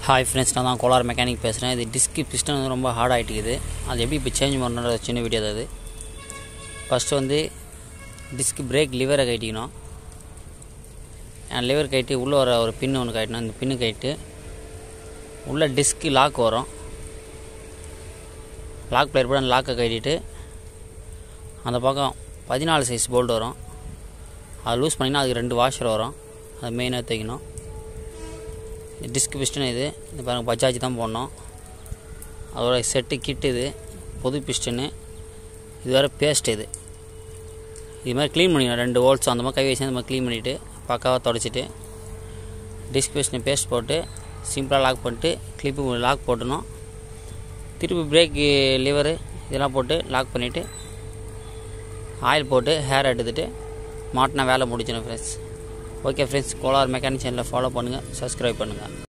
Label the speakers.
Speaker 1: hi friends நான் தான் Kolar mechanic பேசுகிறேன் இது டிஸ்க் பிஸ்டன் வந்து ரொம்ப ஹார்ட் ஆகிட்டுக்குது அது எப்படி இப்போ சேஞ்ச் பண்ணுற சின்ன வீடியோ தான் அது ஃபஸ்ட்டு வந்து டிஸ்க் பிரேக் லிவரை கட்டிக்கணும் லிவர் கட்டி உள்ளே வர ஒரு பின்னு ஒன்று கட்டணும் இந்த பின்னு கட்டிட்டு உள்ளே டிஸ்க்கு லாக் வரும் லாக் பிளேயர் கூட அந்த லாக்கை கட்டிட்டு அந்த பக்கம் பதினாலு சைஸ் போல்ட் வரும் அதை லூஸ் பண்ணிங்கன்னா அதுக்கு ரெண்டு வாஷர் வரும் அது மெயினாக தைக்கணும் டிஸ்க் பிஸ்டன் இது இது பாருங்கள் பஜாஜ் தான் போடணும் அதோட செட்டு கிட் இது புது பிஸ்டனு இது வேறு பேஸ்ட் இது இது மாதிரி க்ளீன் பண்ணிக்கணும் ரெண்டு ஹோல்ஸ் அந்த மாதிரி கை வச்சு அந்த மாதிரி க்ளீன் பண்ணிவிட்டு பக்காவாக தொடச்சிட்டு டிஸ்க் பிஸ்டனை பேஸ்ட் போட்டு சிம்பிளாக லாக் பண்ணிட்டு கிளிப்பு லாக் போட்டணும் திருப்பி பிரேக்கு லிவரு இதெல்லாம் போட்டு லாக் பண்ணிவிட்டு ஆயில் போட்டு ஹேர் எடுத்துகிட்டு மாட்டினா வேலை முடிச்சிடும் friends okay friends Kolar mechanic சேனலில் ஃபாலோ பண்ணுங்கள் சப்ஸ்கிரைப் பண்ணுங்கள்